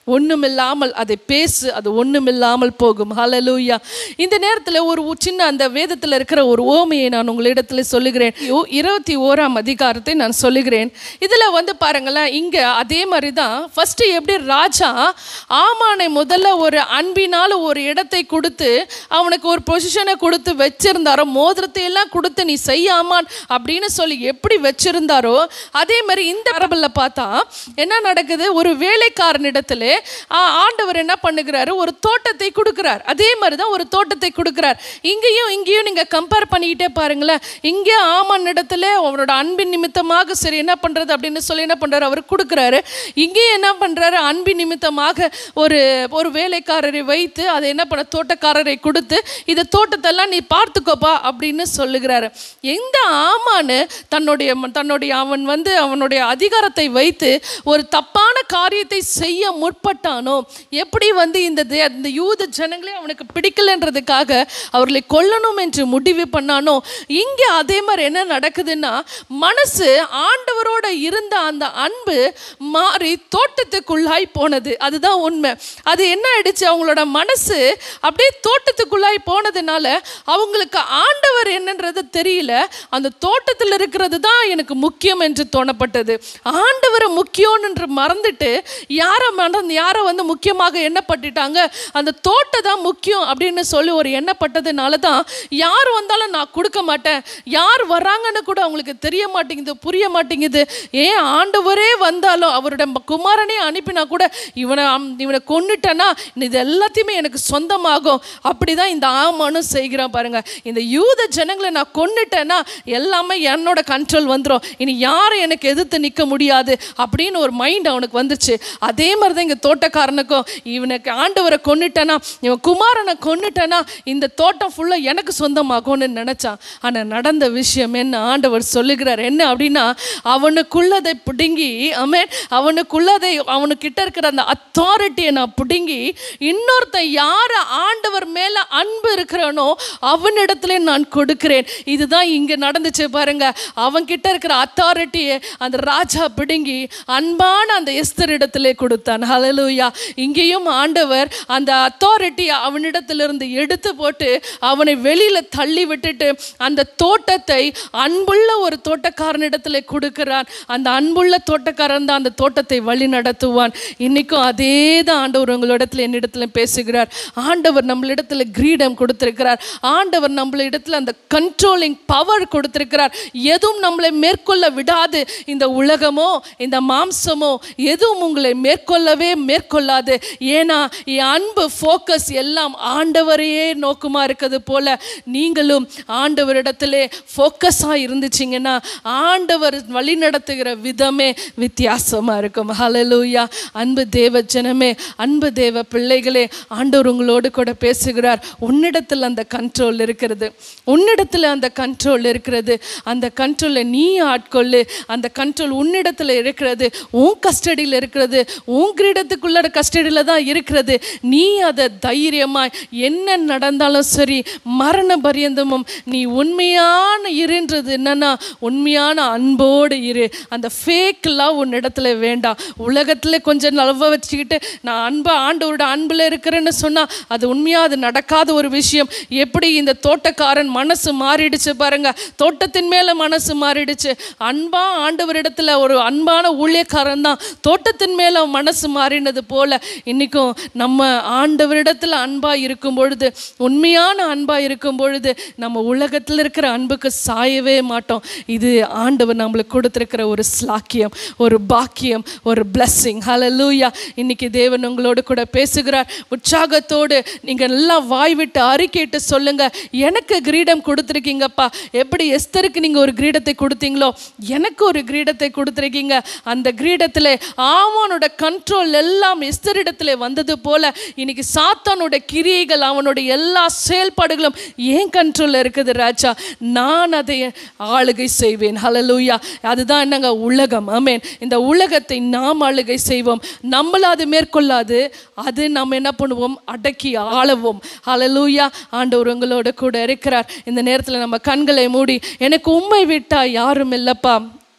ஒண்ணுமில்லாமல் அதை பேசு அது ஒண்ணுமில்லாமல் போகும் ஹalleluya இந்த நேரத்தில் ஒரு உ- சின்ன அந்த வேதத்தில் இருக்கிற ஒரு ஓமையை நான் உங்களிடத்தில் சொல்லுகிறேன் யோ- இருபத்தி ஓராம் அதிகாரத்தை நான் சொல்லுகிறேன் இதில் வந்து பாருங்களேன் இங்கே அதே மாதிரி தான் ஃபஸ்ட்டு எப்படி ராஜா ஆமானை முதல்ல ஒரு அன்பினால் ஒரு இடத்தை கொடுத்து அவனுக்கு ஒரு பொசிஷனை கொடுத்து வச்சிருந்தாரோ மோதிரத்தை எல்லாம் கொடுத்து நீ செய்யாமான் அப்படின்னு சொல்லி எப்படி வச்சிருந்தாரோ அதே மாதிரி இந்த அரபில் பார்த்தா என்ன நடக்குது ஒரு வேலைக்காரனிடத்துல ஆ, ஆண்டவர் என்ன பண்ணுகிறாரு ஒரு தோட்டத்தை கொடுக்கிறார் அதே மாதிரி தான் ஒரு தோட்டத்தை கொடுக்கிறார் இங்கேயும் இங்கேயும் நீங்க கம்பேர் பண்ணிக்கிட்டே பாருங்களேன் இங்கே ஆமான் இடத்துல அவரோட அன்பின் நிமித்தமாக சரி என்ன பண்றது அப்படின்னு சொல்லி என்ன பண்றாரு அவர் கொடுக்குறாரு இங்கேயும் என்ன பண்றாரு அன்பின் நிமித்தமாக ஒரு ஒரு வேலைக்காரரை வைத்து அதை என்ன பண்ண தோட்டக்காரரை கொடுத்து இந்த தோட்டத்தெல்லாம் நீ பார்த்துக்கோப்பா அப்படின்னு சொல்லுகிறாரு எந்த ஆமான்னு தன்னுடைய தன்னுடைய அவன் வந்து அவனுடைய அதிகாரத்தை வைத்து ஒரு தப்பான காரியத்தை செய்ய முற்பட்டானோ எப்படி வந்து இந்த தே- இந்த யூத ஜனங்களே அவனுக்கு பிடிக்கலன்றதுக்காக அவர்களை கொல்லணும் என்று முடிவு பண்ணானோ இங்கே அதே மாதிரி என்ன நடக்குதுன்னா மனசு ஆண்டவரோட இருந்த அந்த அன்பு மாறி தோட்டத்துக்குள்ளாய் போனது அதுதான் உண்மை அது என்ன ஆயிடுச்சு அவங்களோட மனசு அப்படியே தோட்டத்துக்குள்ளாய் போனதுனால அவங்களுக்கு ஆண்டவர் என்னன்றது தெரியல அந்த தோட்டத்தில் இருக்கிறது தான் எனக்கு முக்கியம் என்று தோணப்பட்டது ஆண்டவரை முக்கியம்ன்று மறந்துட்டு யாரை மறந்து யாரை வந்து முக்கியமாக எண்ணப்பட்டுட்டாங்க அந்த தோட்டம் தான் முக்கியம் அப்படின்னு சொல்லி ஒரு எண்ணப்பட்டதுனால தான் யார் வந்தாலும் நான் கொடுக்க மாட்டேன் யார் வர்றாங்கன்னு கூட அவங்களுக்கு தெரிய மாட்டேங்குது புரிய மாட்டேங்குது ஏன் ஆண்டவரே வந்தாலும் அவரோட ம- குமாரனே அனுப்பினா கூட இவனை அம்- இவனை கொன்னுட்டேன்னா இது எல்லாத்தையுமே எனக்கு சொந்தமாகும் அப்படிதான் இந்த ஆமானும் செய்கிறான் பாருங்க இந்த யூத ஜனங்களை நான் கொன்னுட்டேன்னா எல்லாமே என்னோட கண்ட்ரோல் வந்துடும் இனி யாரும் எனக்கு எதிர்த்து நிற்க முடியாது அப்படின்னு ஒரு மைண்ட் அவனுக்கு வந்துச்சு அதே மாதிரி தான் இங்கே தோட்டக்காரனுக்கும் இவனுக்கு ஆண்டவரை கொன்னுட்டேனா இவன் குமாரனை கொன்னுட்டேனா இந்த தோட்டம் ஃபுல்லாக எனக்கு சொந்தமாகும்னு நினச்சான் ஆனால் நடந்த விஷயம் என்ன ஆண்டவர் சொல்லுகிறார் என்ன அப்படின்னா அவனுக்குள்ளதை பிடுங்கி அமேன் அவனுக்குள்ளதை அவனுக்கிட்ட இருக்கிற அந்த அத்தாரிட்டியை நான் பிடுங்கி இன்னொருத்தன் யார் ஆண்டவர் மேலே அன்பு இருக்கிறானோ அவனிடத்துல நான் கொடுக்கிறேன் இதுதான் இங்கே நடந்துச்சு பாருங்க அவன்கிட்ட இருக்கிற அத்தாரிட்டியை அந்த ராஜா பிடுங்கி அன்பான அந்த எஸ்தர் இடத்திலே கொடுத்தான் ஹalleluya இங்கேயும் ஆண்டவர் அந்த அத்தாரிட்டியை அவனிடத்திலிருந்து எடுத்து போட்டு அவனை வெளியில தள்ளி விட்டுட்டு அந்த தோட்டத்தை அன்புள்ள ஒரு தோட்டக்காரனிடத்துல கொடுக்கிறான் அந்த அன்புள்ள தோட்டக்காரன் தான் அந்த தோட்டத்தை வழி நடத்துவான் இன்னைக்கும் அதே தான் ஆண்டவர் உங்களிடத்துல என்னிடத்துல பேசுகிறார் ஆண்டவர் நம்மளிடத்துல கிரீடம் கொடுத்திருக்கிறார் ஆண்டவர் நம்மளிடத்துல அந்த கண்ட்ரோலிங் பவர் கொடுத்திருக்கிறார் எதுவும் நம்மளை மேற்கொள்ள விடாது இந்த உலகமோ இந்த மாம்சமோ எதுவும் உங்களை மேற்கொள்ளவே மேற்கொள்ளாது ஏன்னா என் அன்பு ஃபோக்கஸ் எல்லாம் ஆண்டவரையே நோக்குமா இருக்கிறது போல நீங்களும் ஆண்டவரிடத்திலே ஃபோக்கஸாக இருந்துச்சிங்கன்னா ஆண்டவர் வழி நடத்துகிற விதமே வித்தியாசமா இருக்கும் ஹalleluya அன்பு தேவ ஜனமே அன்பு தேவ பிள்ளைகளே ஆண்டவர் உங்களோடு கூட பேசுகிறார் உன்னிடத்தில் அந்த கண்ட்ரோல் இருக்கிறது உன்னிடத்தில் அந்த கண்ட்ரோல் இருக்கிறது அந்த கண்ட்ரோலை நீ ஆட்கொள்ளு அந்த கண்ட்ரோல் உன்னிடத்தில் இருக்கிறது உன் கஸ்டடியில் இருக்கிறது உன் கிரீடத்துக்குள்ள கஸ்டடியில் தான் இருக்கிறது நீ அதை தைரியமாய் என்ன நடந்தாலும் சரி மரண பரியந்தமும் நீ உண்மையான இருன்றது என்னன்னா உண்மையான அன்போடு இரு அந்த ஃபேக் லவ் உன்னிடத்துல வேண்டாம் உலகத்தில் கொஞ்சம் லவ்வை வச்சுக்கிட்டு நான் அன்பா ஆண்டவரோட அன்பில் இருக்கிறேன்னு சொன்னால் அது உண்மையாக அது நடக்காத ஒரு விஷயம் எப்படி இந்த தோட்டக்காரன் மனசு மாறிடுச்சு பாருங்க தோட்டத்தின் மேலே மனசு மாறிடுச்சு அன்பா ஆண்டவரிடத்துல ஒரு அன்பான ஊழியக்காரன் தான் தோட்டத்தின் மேலே மனசு மாறினது போல இன்னைக்கும் நம்ம ஆண்டவரிடத்துல அன்பா இருக்கும் பொழுது உண்மையான அன்பா இருக்கும் பொழுது நம்ம உலகத்தில் இருக்கிற அன்புக்கு சாயவே மாட்டோம் இது ஆண்டவர் நம்மளுக்கு கொடுத்திருக்கிற ஒரு ஸ்லாக்கியம் ஒரு பாக்கியம் ஒரு பிளஸ்ஸிங் ஹalleluya இன்னைக்கு தேவன் உங்களோடு கூட பேசுகிறார் உற்சாகத்தோடு நீங்க எல்லாம் வாய் விட்டு அறிக்கையிட்டு சொல்லுங்க எனக்கு கிரீடம் கொடுத்துருக்கீங்கப்பா எப்படி எஸ்தருக்கு நீங்க ஒரு கிரீடத்தை கொடுத்தீங்களோ எனக்கு ஒரு கிரீடத்தை கொடுத்துருக்கீங்க அந்த கிரீடத்தில் ஆமானோட கண்ட்ரோல் எல்லாம் எஸ்தரிடத்துல வந்தது போல இன்னைக்கு சாத்தானோட கிரியைகள் அவனுடைய எல்லா செயல்பாடுகளும் ஏன் கண்ட்ரோல்ல இருக்குது ராஜா நான் அதை ஆளுகை செய்வேன் ஹalleluya அதுதான் என்னங்க உலகம் ஆமென் இந்த உலகத்தை நாம் ஆளுகை செய்வோம் நம்மள அது மேற்கொள்ளாது அது நம்ம என்ன பண்ணுவோம் அடக்கி ஆளவோம் ஹalleluya ஆண்டவர் உங்களோட கூட இருக்கிறார் இந்த நேரத்தில் நம்ம கண்களை மூடி எனக்கு உண்மை விட்டா யாரும் இல்லப்பா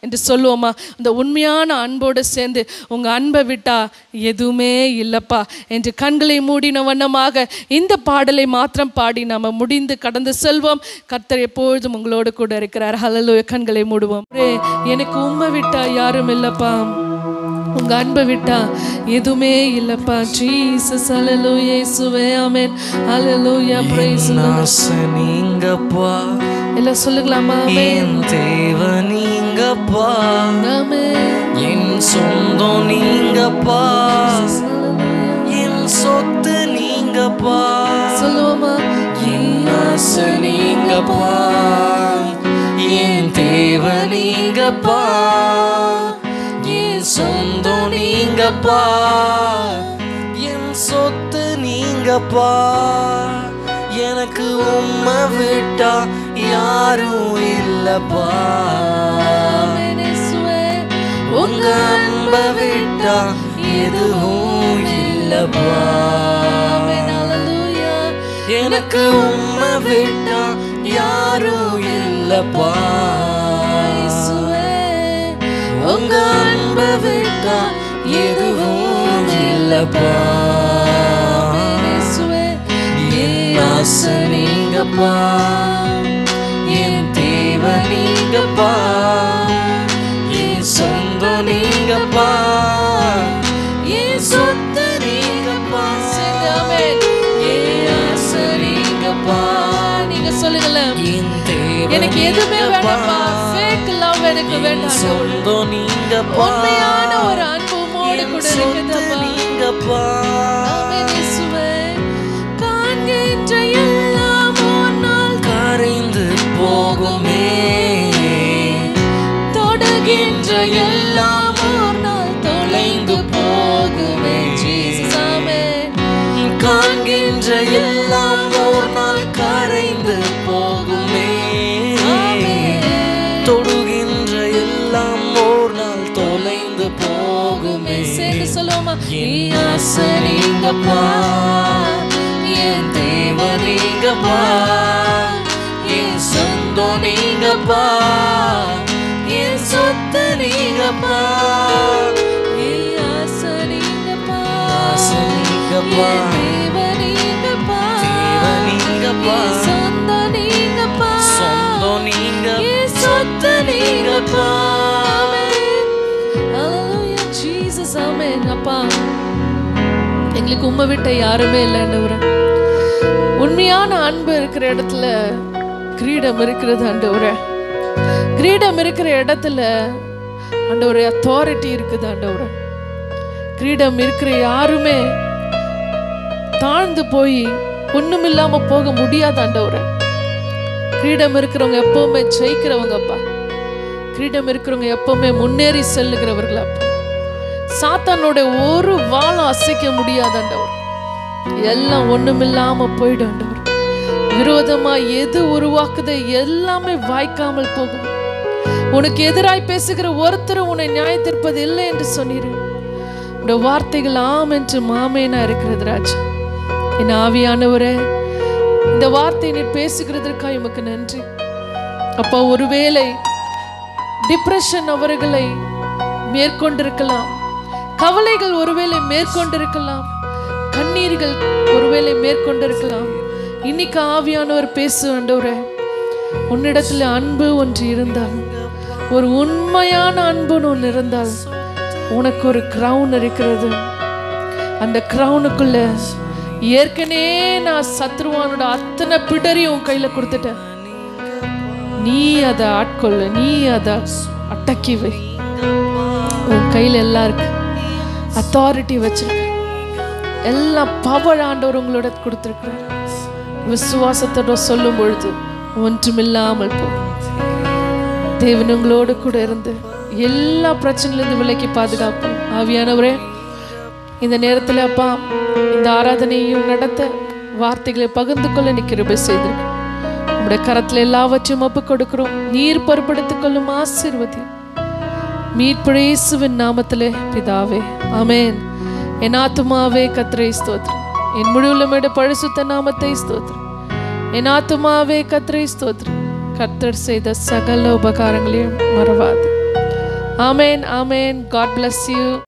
என்று சொல்லுவோமா அந்த உண்மையான அன்போடு சேர்ந்து உங்கள் அன்பை விட்டா எதுவுமே இல்லைப்பா என்று கண்களை மூடின வண்ணமாக இந்த பாடலை மாத்திரம் பாடி நாம் முடிந்து கடந்து செல்வோம் கர்த்தர் எப்பொழுதும் உங்களோடு கூட இருக்கிறார் ஹalleluya கண்களை மூடுவோம் ஆண்டவரே, எனக்கு உண்மை விட்டா யாரும் இல்லைப்பா உங்க அன்பை விட்டா எதுவுமே இல்லப்பா ஜீசஸ் ஹalleluya இயேசுவே ஆமென் ஹalleluya praise the Lord. ஆசை நீங்கப்பா எல்லாம் சொல்லுங்களாமா ஆமென் என் தேவ நீங்கப்பா ஆமென் என் சொந்தம் நீங்கப்பா என் சொத்து நீங்கப்பா சொல்லுவோமா என் ஆசை நீங்கப்பா என் தேவ நீங்கப்பா என் சொந்தம் நீங்கப்பா என் சொத்து நீங்கப்பா எனக்கு உம்மை விட்டா யாரும் இல்லப்பா ஆமென் இயேசுவே உங்க அன்பை விட்டா எதுவும் இல்லப்பா ஆமென் ஹalleluya எனக்கு உம்மை விட்டா யாரும் இல்லப்பா இயேசுவே உங்க அன்பை விட்டா எதுவும் இல்லப்பா ஆமென் இயேசுவே என் ஆசை நீங்கப்பா என் தேவ நீங்கப்பா என் சொந்தம் நீங்கப்பா என் சொத்து நீங்கப்பா ஆமென் என் ஆசை நீங்கப்பா நீங்க சொல்லுங்களேன் என் தேவ எனக்கு எதுவுமே வேண்டாம்ப்பா ஃபேக் லவ் எனக்கு என் வேண்டாம் சொந்தம் நீங்கப்பா உண்மையான ஒரு அன்பு உமோடு என் கூட சொத்து இருக்குதப்பா நீங்கப்பா ஆமென் இயேசுவே காண்கின்ற எல்லாம் ஒரு நாள் கரைந்து போகுமே தொடுகின்ற எல்லாம் ஒரு நாள் தொலைந்து போகுமே ஜீசஸ் ஆமென் காண்கின்ற எல்லாம் ஒரு நாள் கரைந்து போகுமே தொடுகின்ற எல்லாம் ஒரு நாள் தொலைந்து போகுமே சேர்ந்து சொல்லுவோமா என் ஆசை நீங்கப்பா என் தேவ நீங்கப்பா என் சொந்தம் நீங்கப்பா என் சொத்து நீங்கப்பா என் ஆசை நீங்கப்பா ஆசை நீங்கப்பா என் தேவ நீங்கப்பா தேவ நீங்கப்பா என் சொந்தம் நீங்கப்பா சொந்தம் நீங்க என் சொத்து நீங்கப்பா Hallelujah, Jesus, amen. அப்பா எங்களுக்கு உண்மை விட்ட யாருமே இல்லைன்னு உண்மையான அன்பு இருக்கிற இடத்துல கிரீடம் இருக்கிறது ஆண்டவரே கிரீடம் இருக்கிற இடத்துல ஆண்டவரே அத்தாரிட்டி இருக்குது ஆண்டவரே கிரீடம் இருக்கிற யாருமே தாழ்ந்து போய் ஒண்ணுமில்லாம போக முடியாது ஆண்டவரே கிரீடம் இருக்கிறவங்க எப்பவுமே ஜெயிக்கிறவங்கப்பா கிரீடம் இருக்கிறவங்க எப்பவுமே முன்னேறி செல்லுகிறவர்கள் அப்பா சாத்தானோட ஒரு வாழம் அசைக்க முடியாதாண்டவர் எல்லாம் ஒண்ணுமில்லாம போயிடாண்டவர் விரோதமா எது உருவாக்குதோ எல்லாமே வாய்க்காமல் போகும் உனக்கு எதிராய் பேசுகிற ஒருத்தரும் உன்னை நியாயத்திருப்பது இல்லை என்று சொன்னீரு உடைய வார்த்தைகள் ஆம் என்று மாமேனா இருக்கிறது ராஜா என் ஆவியானவரே இந்த வார்த்தை நீர் பேசுகிறதற்காக உமக்கு நன்றி அப்பா ஒருவேளை டிப்ரெஷன் அவர்களை மேற்கொண்டிருக்கலாம் கவலைகள் ஒருவேளை மேற்கொண்டிருக்கலாம் கண்ணீர்கள் ஒருவேளை மேற்கொண்டிருக்கலாம் இன்னைக்கு ஆவியானவர் பேசு ஆண்டவரே உன்னிடத்துல அன்பு ஒன்று இருந்தால் ஒரு உண்மையான அன்புன்னு ஒன்று இருந்தால் உனக்கு ஒரு கிரவுன் இருக்கிறது அந்த கிரவுனுக்குள்ள ஏற்கனவே நான் சத்ருவானோட அத்தனை பிடரையும் உன் கையில கொடுத்துட்டேன் நீ அதை ஆட்கொள்ளு நீ அதை அடக்கி வை உன் கையில எல்லாம் இருக்கு அத்தாரிட்டி வச்சிருக்க எல்லா பவர் ஆண்டவர் உங்களோட கொடுத்துருக்கிறார் விசுவாசத்தோட சொல்லும் பொழுது ஒன்றுமில்லாமல் போ தேவன் உங்களோடு கூட இருந்து எல்லா பிரச்சனையிலிருந்து விலக்கி பாதுகாப்போம் ஆவியானவரே இந்த நேரத்தில் அப்பா இந்த ஆராதனையும் நடத்த வார்த்தைகளை பகிர்ந்து கொள்ள நீ கிருபை செய்திருக்கு உங்களுடைய கரத்தில் எல்லாவற்றையும் ஒப்பு கொடுக்கிறோம் நீர் பொறுப்படுத்திக் கொள்ளும் ஆசீர்வதி மீட்புழேசுவின் நாமத்திலே பிதாவே ஆமென் என் ஆத்துமாவே கத்திரை ஸ்தோத்திரம் என் முழுவலுமிட பழுசுத்த நாமத்தை ஸ்தோத்திரம் என் ஆத்துமாவே கத்திரை ஸ்தோத்திரம் கர்த்தர் செய்த சகல உபகாரங்களையும் மறவாது ஆமேன் ஆமேன் காட் bless you